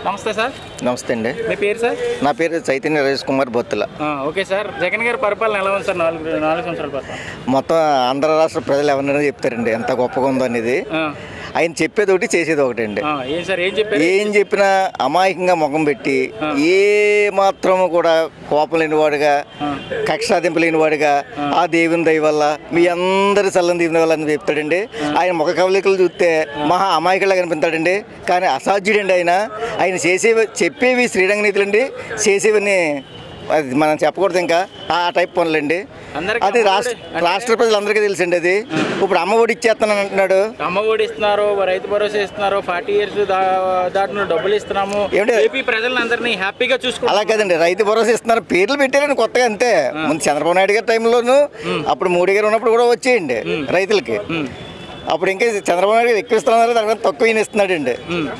నమస్తే సార్ నమస్తే అండి మీ పేరు సార్ నా పేరు చైతన్య రజేష్ కుమార్ బొత్తుల ఆ, ఓకే సార్ జగన్ గారి పరిపాలన ఎలా ఉంది సార్ నాలుగు నాలుగు సంవత్సరాల పరిపాలన మొత్తం ఆంధ్ర రాష్ట్ర ప్రజలు ఎవరైనా చెప్తారండి ఎంత గొప్పగా ఉందో అనేది ఆ, ఆయన చెప్పేది ఒకటి చేసేది ఒకటి అండి ఆ, ఏం సార్ ఏం చెప్పారు ఏం చెప్పినా అమాయకంగా ముఖం పెట్టి ఏ మాత్రము కూడా కోపం లేనివాడుగా కక్ష సాధింపు లేనివాడుగా ఆ దేవుని దయ వల్ల మీ అందరి చల్లని దేవుని వల్ల అని చెప్తాడండి ఆయన ముఖ కవలికలు చూస్తే మహా అమాయకులా కనిపిస్తాడండి కానీ అసాధ్యుడండి ఆయన ఆయన చేసేవి చెప్పేవి శ్రీరంగ నీతులండి చేసేవన్నీ అది మనం చెప్పకూడదు ఇంకా ఆ టైప్ పనులండి అందరికీ అది రాష్ట్ర రాష్ట్ర ప్రజలందరికీ తెలుసండి అది ఇప్పుడు అమ్మ ఒడి ఇచ్చేస్తానని అంటున్నాడు అమ్మ ఒడి ఇస్తున్నారు రైతు భరోసా ఇస్తున్నారు ఫార్టీ ఇయర్స్ దాటిన డబ్బులు ఇస్తున్నాము ఏమిటి? ఏపీ ప్రజలందరినీ హ్యాపీగా చూసుకుంటాం అలా కదండి రైతు భరోసా ఇస్తున్నారు పేర్లు పెట్టారని కొత్తగా అంతే ముందు చంద్రబాబు నాయుడు గారి టైంలోను అప్పుడు మోడీ గారు ఉన్నప్పుడు కూడా వచ్చేయండి రైతులకి అప్పుడు ఇంకా చంద్రబాబు నాయుడు గారు ఎక్కువ ఇస్తున్నారు దానికన్నా తక్కువ ఈయన ఇస్తున్నాడండి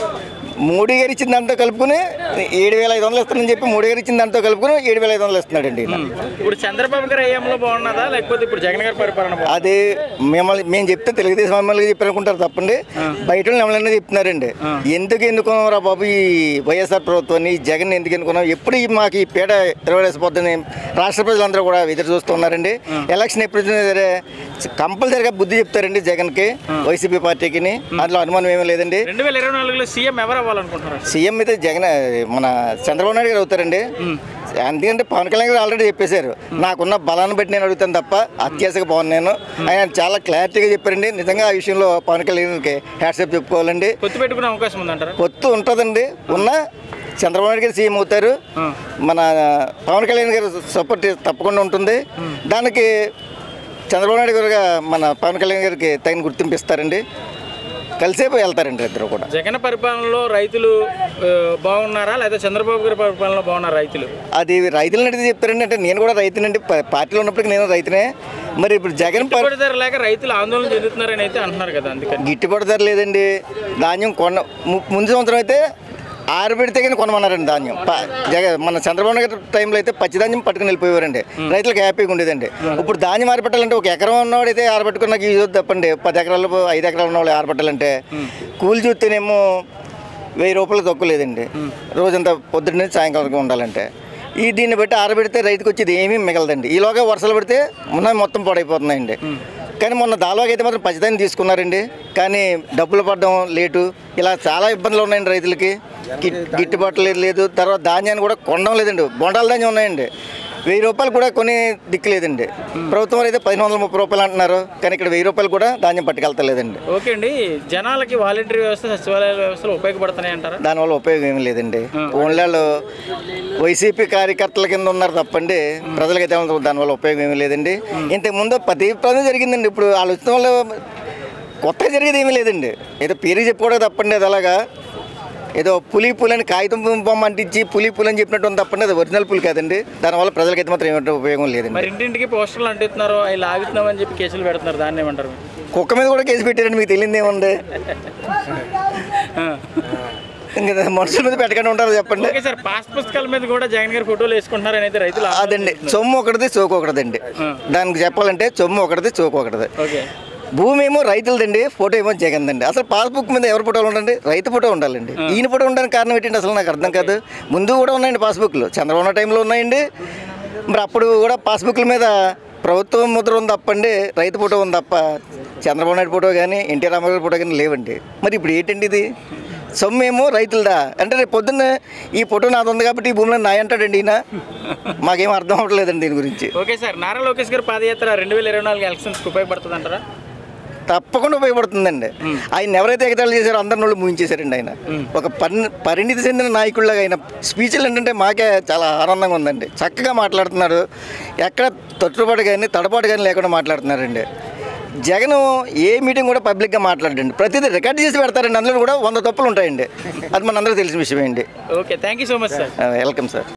మోడీ గారు ఇచ్చిన దాంతో కలుపుకుని ఏడు వేల ఐదు వందలు ఇస్తానని చెప్పి మోడీ గారు ఇచ్చిన దాంతో కలుపుకుని ఏడు వేల ఐదు వందలు ఇస్తున్నాడండి ఈయన. ఇప్పుడు చంద్రబాబు గారు ఏఎంలో బాగున్నదా లేకపోతే ఇప్పుడు జగన్ గారి పరిపాలన బాగుందా? అది మిమ్మల్ని మేము చెప్తే తెలుగుదేశం ఎమ్మెల్యేగా చెప్పారనుకుంటారు తప్పండి బయట వాళ్ళు ఎవరైనా చెప్తున్నారండి ఎందుకు ఎన్నుకున్నారా బాబు ఈ వైఎస్ఆర్ ప్రభుత్వాన్ని ఈ జగన్ ఎందుకు ఎన్నుకున్నాం ఎప్పుడు ఈ మాకు ఈ పీడ ఇరవడేసిపోద్దని రాష్ట్ర ప్రజలందరూ కూడా ఎదురు చూస్తున్నారండి ఎలక్షన్ ఎప్పుడు వచ్చినా సరే కంపల్సరిగా బుద్ధి చెప్తారండి జగన్కి వైసీపీ పార్టీకి అందులో అనుమానం ఏమీ లేదండి రెండు వేల ఇరవై నాలుగులో సీఎం ఎవరు అవ్వాలనుకుంటున్నారు సీఎం అయితే జగన్ మన చంద్రబాబు నాయుడు గారు అవుతారండి ఎందుకంటే పవన్ కళ్యాణ్ గారు ఆల్రెడీ చెప్పేశారు నాకున్న బలాన్ని బట్టి నేను అడుగుతాను తప్ప అత్యాశగా పవన్ నేను ఆయన చాలా క్లారిటీగా చెప్పారండి నిజంగా ఆ విషయంలో పవన్ కళ్యాణ్కి హ్యాట్సాప్ చెప్పుకోవాలండి పొత్తు పెట్టుకునే అవకాశం ఉందంటారా పొత్తు ఉంటుందండి ఉన్న చంద్రబాబు నాయుడు గారు సీఎం అవుతారు మన పవన్ కళ్యాణ్ గారు సపోర్ట్ తప్పకుండా ఉంటుంది దానికి చంద్రబాబు నాయుడు గారుగా మన పవన్ కళ్యాణ్ గారికి తగిన గుర్తింపు ఇస్తారండి కలిసే వెళ్తారండి ఇద్దరు కూడా జగన్ పరిపాలనలో రైతులు ఆ, బాగున్నారా లేదా చంద్రబాబు గారి పరిపాలనలో బాగున్నారా రైతులు అది రైతులను అడిగితే చెప్తారండి అంటే నేను కూడా రైతునండి ప- పార్టీలో ఉన్నప్పటికీ నేను రైతునే మరి ఇప్పుడు జగన్ ప- గిట్టుబాటు ధర లేక రైతులు ఆందోళన చెందుతున్నారని అయితే అంటున్నారు కదా అందుకని గిట్టుబాటు ధర లేదండి ధాన్యం కొన్న ము- ముందు సంవత్సరం అయితే ఆరబెడితే కానీ కొనమన్నారండి ధాన్యం ప- జగ మన చంద్రబాబు నాయుడు గారి టైంలో అయితే పచ్చి ధాన్యం పట్టుకుని వెళ్ళిపోయేవారండి రైతులకు హ్యాపీగా ఉండేదండి ఇప్పుడు ధాన్యం ఆరబెట్టాలంటే ఒక ఎకరం ఉన్నవాడైతే ఆరబెట్టుకున్నాక ఈ రోజు తప్పండి పది ఎకరాలు ఐదు ఎకరాలు ఉన్నవాళ్ళు ఆరబెట్టాలంటే కూలి చూస్తేనేమో వెయ్యి రూపాయలు తక్కువ లేదండి రోజంతా పొద్దున్న నుంచి సాయంకాలం వరకు ఉండాలంటే ఈ దీన్ని బట్టి ఆరబెడితే రైతుకు వచ్చేది ఏమీ మిగలదండి ఈలోగా వర్షాలు పడితే ఉన్న మొత్తం పాడైపోతున్నాయండి కానీ మొన్న దాల్వాకి అయితే మాత్రం పచ్చిదాన్ని తీసుకున్నారండి కానీ డబ్బులు పడడం లేటు ఇలా చాలా ఇబ్బందులు ఉన్నాయండి రైతులకి గి- గిట్టుబాటు లేదు లేదు తర్వాత ధాన్యాన్ని కూడా కొనడం లేదండి బొండాల ధాన్యం ఉన్నాయండి వెయ్యి రూపాయలు కూడా కొని దిక్కు లేదండి ప్రభుత్వం వారు అయితే పదిహేను వందల ముప్పై రూపాయలు అంటున్నారు కానీ ఇక్కడ వెయ్యి రూపాయలు కూడా ధాన్యం పట్టుకెళ్తలేదండి ఓకే అండి జనాలకి వాలంటరీ వ్యవస్థ సచివాలయ వ్యవస్థలు ఉపయోగపడుతున్నాయి అంటారా దానివల్ల ఉపయోగం ఏమీ లేదండి ఓన్లీ వాళ్ళు వైసీపీ కార్యకర్తల కింద ఉన్నారు తప్పండి ప్రజలకైతే ఏమీ దానివల్ల ఉపయోగం ఏమీ లేదండి ఇంతకుముందు ప్రతి ప్రాంతం జరిగిందండి ఇప్పుడు వాళ్ళు వచ్చిన వల్ల కొత్తగా జరిగేది ఏమీ లేదండి ఏదో పేరు చెప్పుకోవడం తప్పండి అది అలాగా ఏదో పులి పులి అని కాగితం బొమ్మ అంటించి పులి పులి అని చెప్పినట్టు ఉంది తప్పండి అది ఒరిజినల్ పులి కాదండి దానివల్ల ప్రజలకైతే మాత్రం ఏమంటే ఉపయోగం లేదండి మరి ఇంటింటికి పోస్టర్లు అంటున్నారు అవి లాగుతున్నామని చెప్పి కేసులు పెడుతున్నారు దాన్ని ఏమంటారు కుక్క మీద కూడా కేసు పెట్టారండి మీకు తెలియదు ఏముంది ఆ. ఇంకా మనుషుల మీద పెట్టకుండా ఉంటారు చెప్పండి ఓకే సార్ పాస్ పుస్తకాల మీద కూడా జగన్ గారి ఫోటోలు వేసుకుంటున్నారని అయితే రైతులు అదండి సొమ్ము ఒకటిది చోకు ఒకటిదండి దానికి చెప్పాలంటే సొమ్ము ఒకటిది చోకు ఒకటిది ఓకే భూమి ఏమో రైతులదండి ఫోటో ఏమో జగన్దండి అసలు పాస్బుక్ మీద ఎవరి ఫోటోలు ఉండండి రైతు ఫోటో ఉండాలండి ఈయన ఫోటో ఉండడానికి కారణం ఏంటండి అసలు నాకు అర్థం కాదు ముందు కూడా ఉన్నాయండి పాస్బుక్లు చంద్రబాబు నాయుడు టైంలో ఉన్నాయండి మరి అప్పుడు కూడా పాస్బుక్ల మీద ప్రభుత్వం ముద్ర ఉంది తప్పండి రైతు ఫోటో ఉంది తప్ప చంద్రబాబు నాయుడు ఫోటో కానీ ఎన్టీ రామారావు ఫోటో కానీ లేవండి మరి ఇప్పుడు ఏంటండి ఇది సొమ్మేమో రైతులదా అంటే రేపు పొద్దున్న ఈ ఫోటో నాది ఉంది కాబట్టి ఈ భూమిలో నాయ అంటాడండి ఈయన మాకేం అర్థం అవ్వట్లేదండి దీని గురించి ఓకే సార్ నారా లోకేష్ గారి పాదయాత్ర రెండు వేల ఇరవై నాలుగు ఎలక్షన్స్కి ఉపయోగపడుతుంది అంటారా తప్పకుండా ఉపయోగపడుతుందండి ఆయన ఎవరైతే ఎగతాళి చేశారో అందరిని వాళ్ళు ముగించేశారండి ఆయన ఒక పరి పరిణితి చెందిన నాయకుడిలాగా ఆయన స్పీచ్లు ఏంటంటే మాకే చాలా ఆనందంగా ఉందండి చక్కగా మాట్లాడుతున్నారు ఎక్కడ తొట్టుపాటు కానీ తడపాటు కానీ లేకుండా మాట్లాడుతున్నారండి జగన్ ఏ మీటింగ్ కూడా పబ్లిక్గా మాట్లాడండి ప్రతిదీ రికార్డ్ చేసి పెడతారండి అందులో కూడా వంద తప్పులు ఉంటాయండి అది మనందరికీ తెలిసిన విషయమే అండి okay thank you so much sir welcome sir